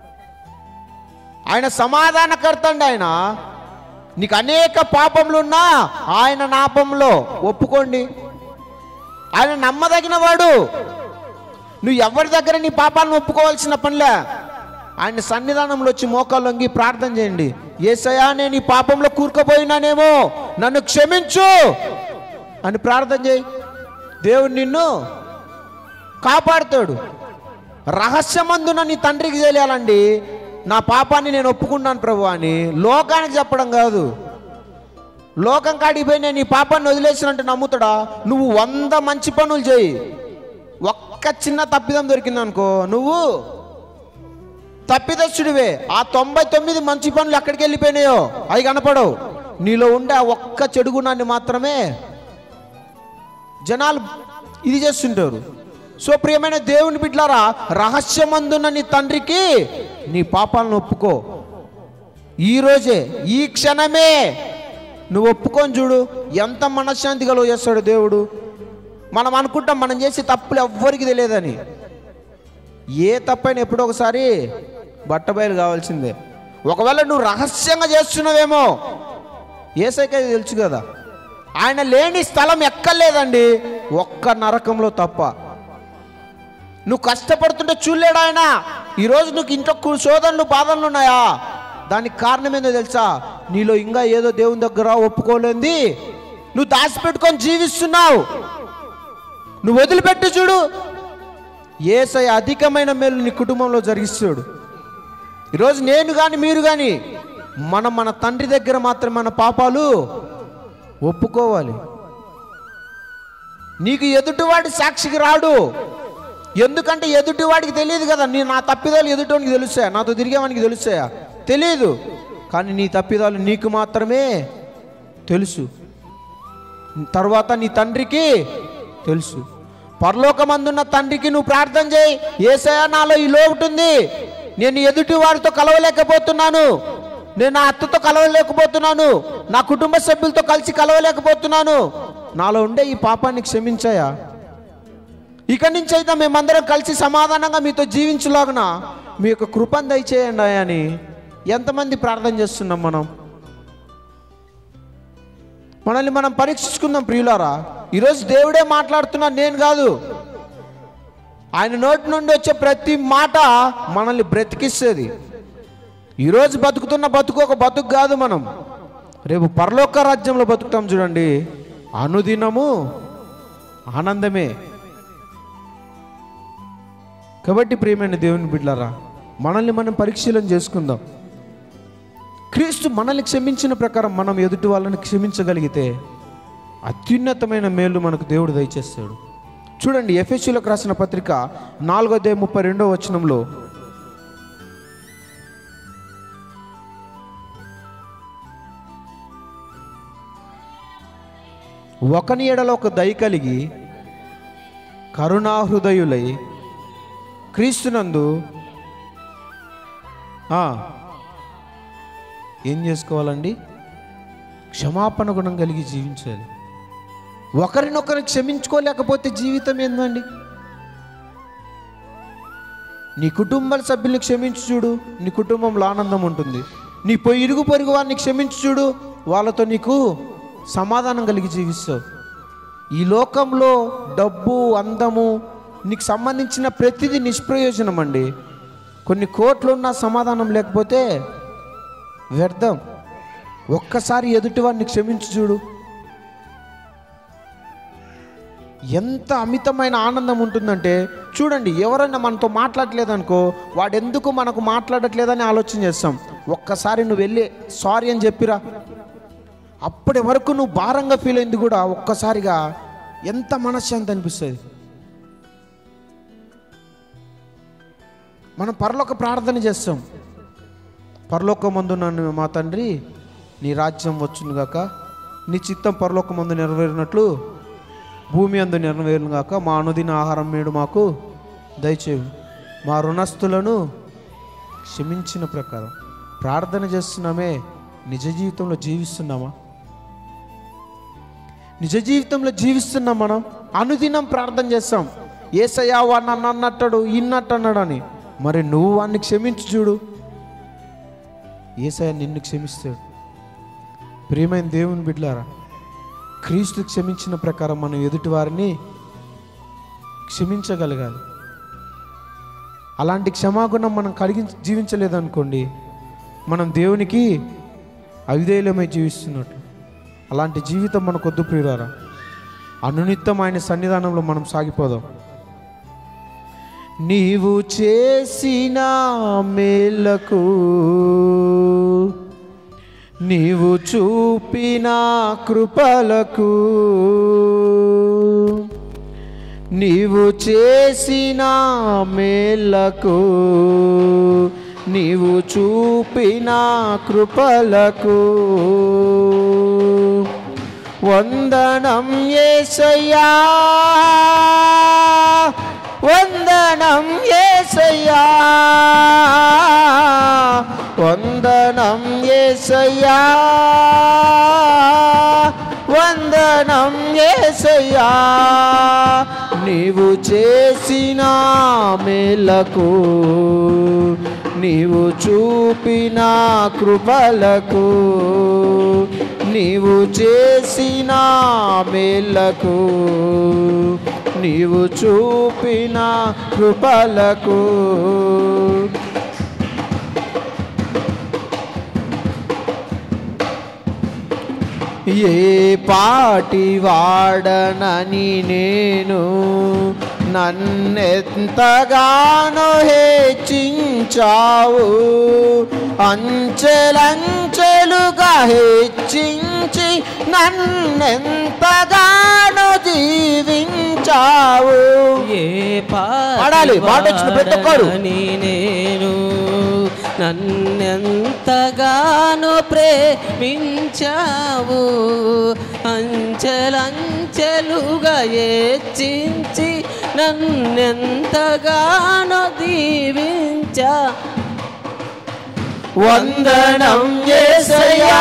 ఆయన సమాధానకర్త అండి ఆయన నీకు అనేక పాపములు ఉన్నా ఆయన నాపంలో ఒప్పుకోండి ఆయన నమ్మదగిన వాడు నువ్వు ఎవరి దగ్గర నీ పాపాలను ఒప్పుకోవాల్సిన పనిలే ఆయన సన్నిధానంలో వచ్చి మోకాళ్ళొంగి ప్రార్థన చేయండి ఏసయా నేను ఈ పాపంలో కూరుకుపోయినానేమో నన్ను క్షమించు అని ప్రార్థన చేయి దేవుడు నిన్ను కాపాడుతాడు రహస్యమందున నీ తండ్రికి తెలియాలండి నా పాపాన్ని నేను ఒప్పుకున్నాను ప్రభు అని లోకానికి చెప్పడం కాదు లోకం కాడికి పోయి నేను ఈ పాపాన్ని వదిలేసినట్టు నమ్ముతాడా నువ్వు వంద మంచి పనులు చేయి ఒక్క చిన్న తప్పిదం దొరికింది అనుకో నువ్వు తప్పిదస్తుడివే ఆ తొంభై తొమ్మిది మంచి పనులు ఎక్కడికి వెళ్ళిపోయినాయో అవి కనపడవు నీలో ఉండే ఆ ఒక్క చెడు గుణాన్ని మాత్రమే జనాలు ఇది చేస్తుంటారు సో ప్రియమైన దేవుని బిడ్లారా రహస్యమందున్న నీ తండ్రికి నీ పాపాలను ఒప్పుకో ఈ రోజే ఈ క్షణమే నువ్వు ఒప్పుకొని చూడు ఎంత మనశ్శాంతి కలుగు చేస్తాడు దేవుడు మనం అనుకుంటాం మనం చేసే తప్పులు ఎవ్వరికి తెలియదని ఏ తప్పైనా ఎప్పుడో ఒకసారి బట్టబయలు కావాల్సిందే ఒకవేళ నువ్వు రహస్యంగా చేస్తున్నావేమో ఏసైకే తెలుసు కదా ఆయన లేని స్థలం ఎక్కర్లేదండి ఒక్క నరకంలో తప్ప నువ్వు కష్టపడుతుంటే చూడలేడు ఆయన ఈరోజు నీకు ఇంట్లో కు- శోధనలు బాధలు ఉన్నాయా దానికి కారణం ఏందో తెలుసా నీలో ఇంకా ఏదో దేవుని దగ్గర ఒప్పుకోలేంది నువ్వు దాచిపెట్టుకొని జీవిస్తున్నావు నువ్వు వదిలిపెట్టి చూడు ఏసై అధికమైన మేలు నీ కుటుంబంలో జరిగిస్తాడు ఈరోజు నేను కానీ మీరు కానీ మనం మన తండ్రి దగ్గర మాత్రం మన పాపాలు ఒప్పుకోవాలి నీకు ఎదుటివాడి సాక్షికి రాడు ఎందుకంటే ఎదుటివాడికి తెలియదు కదా నీ నా తప్పిదాలు ఎదుటివానికి తెలుస్తాయా నాతో తిరిగేవానికి తెలుస్తాయా తెలియదు కానీ నీ తప్పిదాలు నీకు మాత్రమే తెలుసు తర్వాత నీ తండ్రికి తెలుసు పరలోకమందున్న తండ్రికి నువ్వు ప్రార్థన చేయి ఏసయా నాలో ఈ లోటు ఉంది నేను ఎదుటి వారితో కలవలేకపోతున్నాను నేను నా అత్తతో కలవలేకపోతున్నాను నా కుటుంబ సభ్యులతో కలిసి కలవలేకపోతున్నాను నాలో ఉండే ఈ పాపాన్ని క్షమించాయా ఇక నుంచి అయితే మేమందరం కలిసి సమాధానంగా మీతో జీవించలాగున మీ యొక్క కృపను దయచేయండి అని ఎంతమంది ప్రార్థన చేస్తున్నాం మనం మనల్ని మనం పరీక్షించుకుందాం ప్రియులారా ఈరోజు దేవుడే మాట్లాడుతున్నా నేను కాదు ఆయన నోటి నుండి వచ్చే ప్రతి మాట మనల్ని బ్రతికిస్తుంది ఈరోజు బతుకుతున్న బతుకు ఒక బతుకు కాదు మనం రేపు పరలోక రాజ్యంలో బతుకుతాం చూడండి అనుదినము ఆనందమే కాబట్టి ప్రియమైన దేవుని బిడ్డలారా మనల్ని మనం పరిశీలన చేసుకుందాం క్రీస్తు మనల్ని క్షమించిన ప్రకారం మనం ఎదుటి వాళ్ళని క్షమించగలిగితే అత్యున్నతమైన మేలు మనకు దేవుడు దయచేస్తాడు చూడండి ఎఫ్ఎస్యులకు రాసిన పత్రిక నాలుగోదే ముప్పై రెండో వచనంలో ఒకని ఎడల ఒక దయ కలిగి కరుణాహృదయులై క్రీస్తునందు ఆ, ఏం చేసుకోవాలండి క్షమాపణ గుణం కలిగి జీవించాలి ఒకరినొకరు క్షమించుకోలేకపోతే జీవితం ఏందండి నీ కుటుంబ సభ్యుల్ని క్షమించు చూడు నీ కుటుంబంలో ఆనందం ఉంటుంది నీ పొయ్యి ఇరుగు పొరుగు వారిని క్షమించు చూడు వాళ్ళతో నీకు సమాధానం కలిగి జీవిస్తావు ఈ లోకంలో డబ్బు అందము నీకు సంబంధించిన ప్రతిదీ నిష్ప్రయోజనం అండి కొన్ని కోట్లు ఉన్న సమాధానం లేకపోతే వ్యర్థం ఒక్కసారి ఎదుటివాడిని క్షమించు చూడు ఎంత అమితమైన ఆనందం ఉంటుందంటే చూడండి ఎవరైనా మనతో మాట్లాడలేదనుకో వాడు ఎందుకు మనకు మాట్లాడట్లేదని ఆలోచన చేస్తాం ఒక్కసారి నువ్వు వెళ్ళి సారీ అని చెప్పిరా అప్పటి వరకు నువ్వు భారంగా ఫీల్ అయింది కూడా ఒక్కసారిగా ఎంత మనశ్శాంతి అనిపిస్తుంది మనం పరలోక ప్రార్థన చేస్తాం పరలోకమందు నన్ను మా తండ్రి నీ రాజ్యం వచ్చును గాక నీ చిత్తం పరలోకమందు నెరవేరినట్లు భూమి అందు నెరవేరును గాక మా అనుదిన ఆహారం మేడు మాకు దయచేయు మా రుణస్థులను క్షమించిన ప్రకారం ప్రార్థన చేస్తున్నామే నిజ జీవితంలో జీవిస్తున్నామా నిజ జీవితంలో జీవిస్తున్నాం మనం అనుదినం ప్రార్థన చేస్తాం ఏసయ్యా వాడు నన్ను అన్నట్టాడు ఇన్నట్టు అన్నాడని మరి నువ్వు వాడిని క్షమించు చూడు ఏసయ్య నిన్ను క్షమిస్తాడు ప్రియమైన దేవుని బిడ్లారా క్రీస్తు క్షమించిన ప్రకారం మనం ఎదుటి వారిని క్షమించగలగాలి అలాంటి క్షమాగుణం మనం కలిగి జీవించలేదనుకోండి మనం దేవునికి అవిధేయులమై జీవిస్తున్నట్టు అలాంటి జీవితం మనకొద్దు ప్రియురారా అనునిత్యం ఆయన సన్నిధానంలో మనం సాగిపోదాం నీవు చేసిన మేలకు నీవు చూపిన కృపలకు నీవు చేసిన మేలకు నీవు చూపిన కృపలకు వందనం ఏసయ్యా వందనం ఏసయ్యా వందనం ఏసయ్యా వందనం ఏసయ్యా నీవు చేసిన మేలకు నీవు చూపిన కృపలకు నీవు చేసిన మేలకు నీవు చూపిన కృపలకు ఏ పాటి వాడనని నేను నన్నెంతగానో హెచ్చించావు అంచెలంచెలుగా హెచ్చించి నన్నెంతగానో దీవించావు ఏ పాడాలి. పాట వచ్చిన ప్రతి ఒక్కరు. పాడని నేను నన్నెంతగానో ప్రేమించావు అంచెలంచెలుగా హెచ్చించి నన్నెంతగానో దీవించా వందనం యేసయ్యా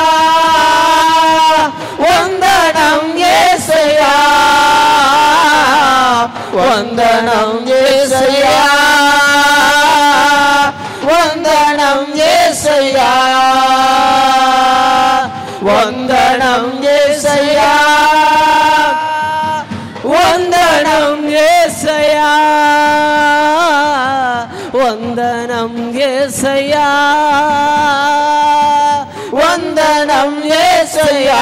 వందనం యేసయ్యా వందనం యేసయ్యా వందనం యేసయ్యా వందనం యేసయ్యా వందనం యేసయ్యా వందనం యేసయ్యా వందనం యేసయ్యా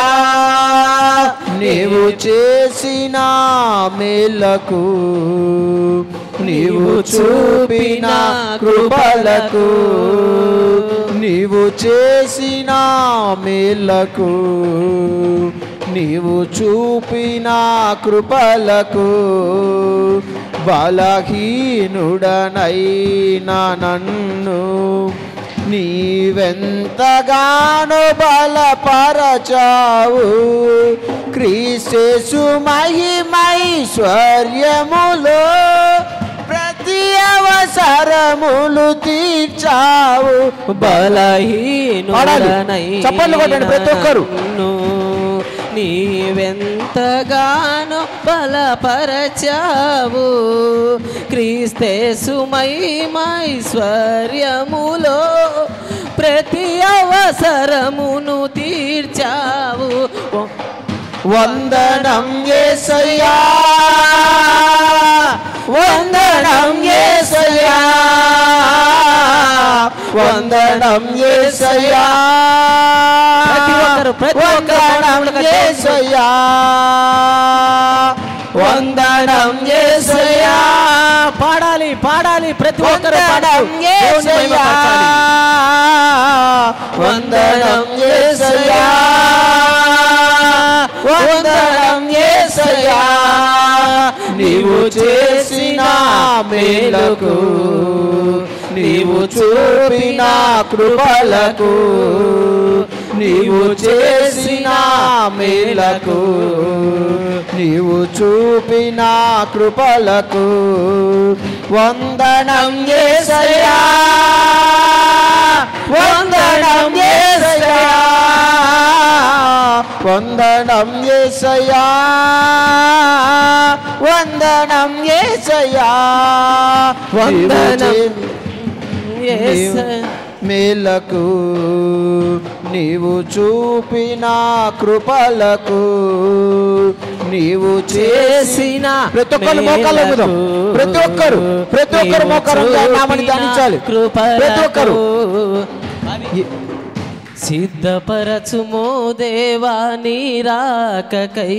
నీవు చేసిన మేలకు నీవు చూపిన కృపలకు నీవు చేసిన మేలకు నీవు చూపిన కృపలకు బలహీనుడనైనా నన్ను నీవెంతగానో బలపరచావు క్రీస్తు మహిమైశ్వర్యములో ప్రతి అవసరములు తీర్చావు బలహీనుడనై చప్పట్లు కొట్టండి ప్రతి ఒక్కరు. నన్ను నీవెంతగానో బలపరచావు క్రీస్తేసు మహిమైశ్వర్యములో ప్రతి అవసరమును తీర్చావు వందనం యేసయ్యా వందనం యేసయ్యా వందనం యేసయ్యా ప్రతి ఒక్కరు, ప్రతి ఒక్కరు వందనం పాడుకుంటూ యేసయ్యా వందనం యేసయ్యా పాడాలి పాడాలి ప్రతి ఒక్కరు వందనం యేసయ్యా వందనం యేసయ్యా వందనం యేసయ్యా నీవు చేసిన మేలకు నీవు చూపిన కృపలకు నీవు చేసిన మేలకు నీవు చూపిన కృపలకు వందనం యేసయ్యా వందనం యేసయ్యా వందనం యేసయ్యా వందనం యేసయ్యా వందనం నీవు యేసయ్యా. మేలకు నీవు చూపిన కృపలకు నీవు చేసిన ప్రతి ఒక్కరు మోకాళ్ళు ఎగుదాం ప్రతి ఒక్కరు ప్రతి ఒక్కరు మోకాలు నామని ధ్యానించాలి ప్రతి ఒక్కరు సిద్ధపరచుమో దేవా నీ రాకకై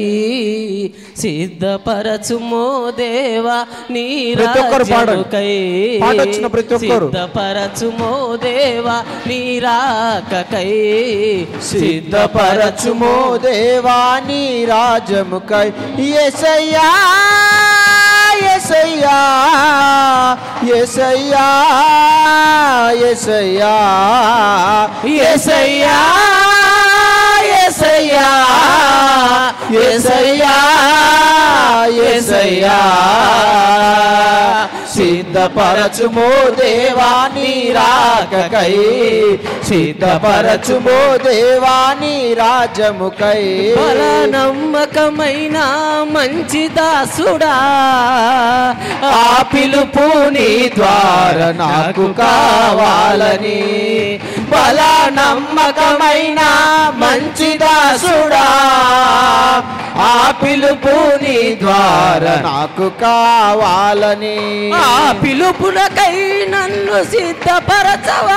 సిద్ధపరచుమో దేవా నీ ప్రతి ఒక్కరు పాడండి. రాజ్యముకై. పాట వచ్చిన ప్రతి ఒక్కరు. సిద్ధపరచుమో దేవా నీ రాకకై సిద్ధపరచుమో దేవాని రాజముకై ఎసయ్యా ఎసయ్యా ఎసయ్యా ఎసయ్యా ఎసయ్యా ఎసయ్యా ఎసయ్యా ఎసయ్యా సిద్ధపరచుమో దేవాని రాకకై సిద్ధపరచుమో దేవాని రాజముకై బల నమ్మకమైన మంచి దాసుడా ఆ పిలుపు నీ ద్వారా నాకు కావాలని బల నమ్మకమైన మంచి దాసుడా ఆ పిలుపు నీ ద్వారా నాకు కావాలని ఆ పిలుపునకై నన్ను సిద్ధపరచవా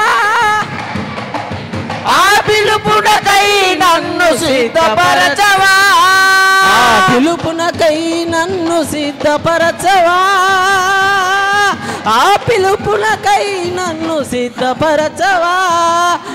ఆ పిలుపునకై నన్ను సిద్ధపరచవా ఆ పిలుపునకై నన్ను సిద్ధపరచవా ఆ పిలుపునకై నన్ను సిద్ధపరచవా